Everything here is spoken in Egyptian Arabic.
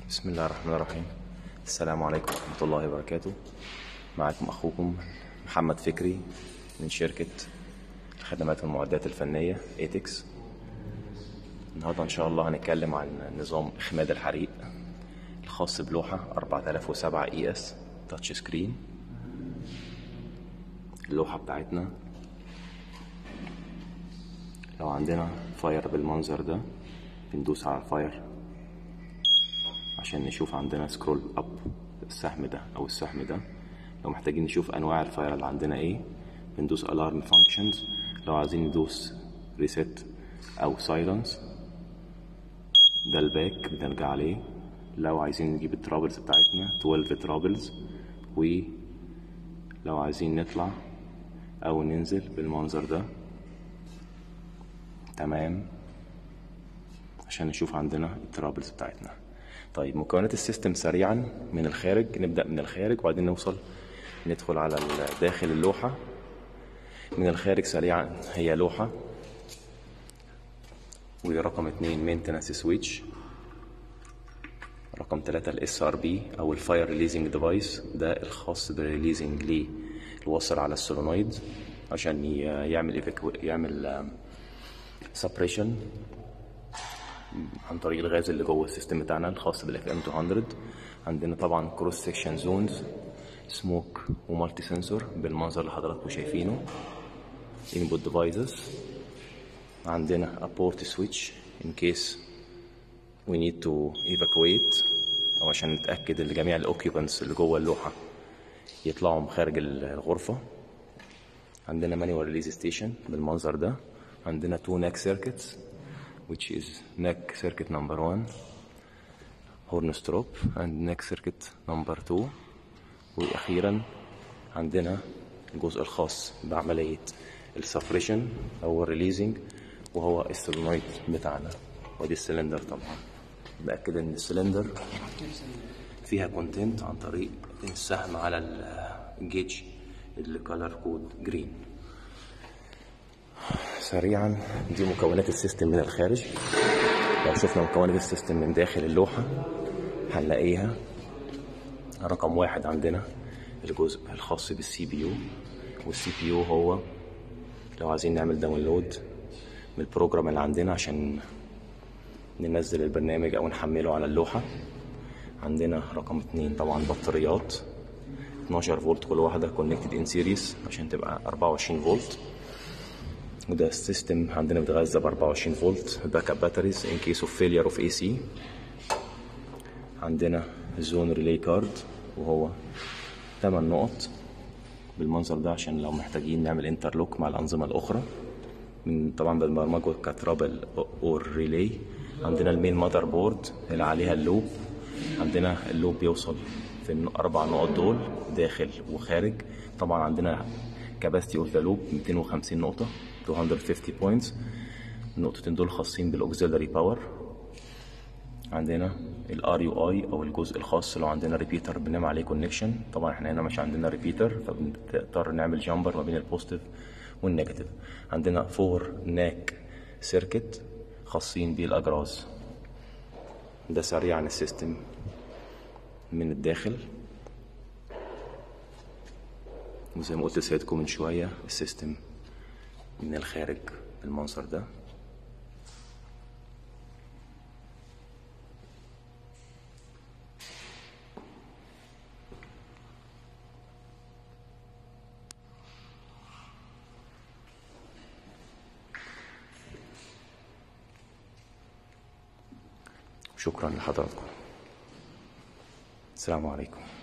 بسم الله الرحمن الرحيم السلام عليكم ورحمة الله وبركاته معكم أخوكم محمد فكري من شركة الخدمات والمعدات الفنية ايتكس النهاردة إن شاء الله هنتكلم عن نظام إخماد الحريق الخاص بلوحة 4007 اي اس تاتش سكرين اللوحة بتاعتنا لو عندنا فاير بالمنظر ده بندوس على الفاير عشان نشوف عندنا سكرول اب السهم ده او السهم ده لو محتاجين نشوف انواع الفاير اللي عندنا ايه بندوس الارم فانكشنز لو عايزين ندوس ريسيت او سايلنس ده الباك بنرجع عليه لو عايزين نجيب الترابلز بتاعتنا 12 ترابلز ولو عايزين نطلع او ننزل بالمنظر ده تمام عشان نشوف عندنا الترابلز بتاعتنا طيب مكونات السيستم سريعا من الخارج نبدأ من الخارج وبعدين نوصل ندخل على داخل اللوحة من الخارج سريعا هي لوحة ورقم اتنين مينتنس سويتش رقم ثلاثة الاس ار بي او الفاير ريليزنج ديفايس ده الخاص بالريليزنج ليه الوصل على السولونويد عشان يعمل إيفكو يعمل سبريشن عن طريق الغاز اللي جوه السيستم بتاعنا الخاص بالاف ام 200 عندنا طبعا كروس سيكشن زونز سموك ومالتي سنسور بالمنظر اللي حضراتكم شايفينه input devices عندنا a port switch in case we need to evacuate او عشان نتاكد ان جميع الاوكيوبنتس اللي جوه اللوحه يطلعوا خارج الغرفه عندنا manual release station بالمنظر ده عندنا two neck circuits which is neck circuit number one horn strop and neck circuit number two واخيرا عندنا الجزء الخاص بعملية السبريشن او الريليزنج وهو السولنويد بتاعنا ودي السلندر طبعا بأكد ان السلندر فيها كونتنت عن طريق السهم على الجيج اللي كولر كود جرين سريعا دي مكونات السيستم من الخارج لو شفنا مكونات السيستم من داخل اللوحة هنلاقيها رقم واحد عندنا الجزء الخاص بالسي بي يو والسي بي يو هو لو عايزين نعمل داونلود من البروجرام اللي عندنا عشان ننزل البرنامج او نحمله على اللوحة عندنا رقم اتنين طبعا بطاريات 12 فولت كل واحدة كونكتد ان سيريس عشان تبقى 24 فولت وده السيستم عندنا بيتغذى ب 24 فولت باك اب باتريز ان كيس اوف فيلير اوف اي سي عندنا زون ريلي كارد وهو 8 نقط بالمنظر ده عشان لو محتاجين نعمل انترلوك مع الانظمه الاخرى من طبعا بالبرمجه كترابل اور ريلي عندنا المين ماذر بورد اللي عليها اللوب عندنا اللوب بيوصل في الاربع نقط دول داخل وخارج طبعا عندنا كاباسيتي اوف ذا لوب 250 نقطه 250 بوينتس النقطتين دول خاصين بالاوكسيلري باور عندنا الار يو اي او الجزء الخاص لو عندنا ريبيتر بنعمل عليه كونكشن طبعا احنا هنا مش عندنا ريبيتر فبنضطر نعمل جامبر ما بين البوزيتيف والنيجاتيف عندنا فور ناك سيركت خاصين بالاجراز ده سريع عن السيستم من الداخل وزي ما قلت لسيادكم من شويه السيستم من الخارج بالمنظر ده شكرا لحضراتكم السلام عليكم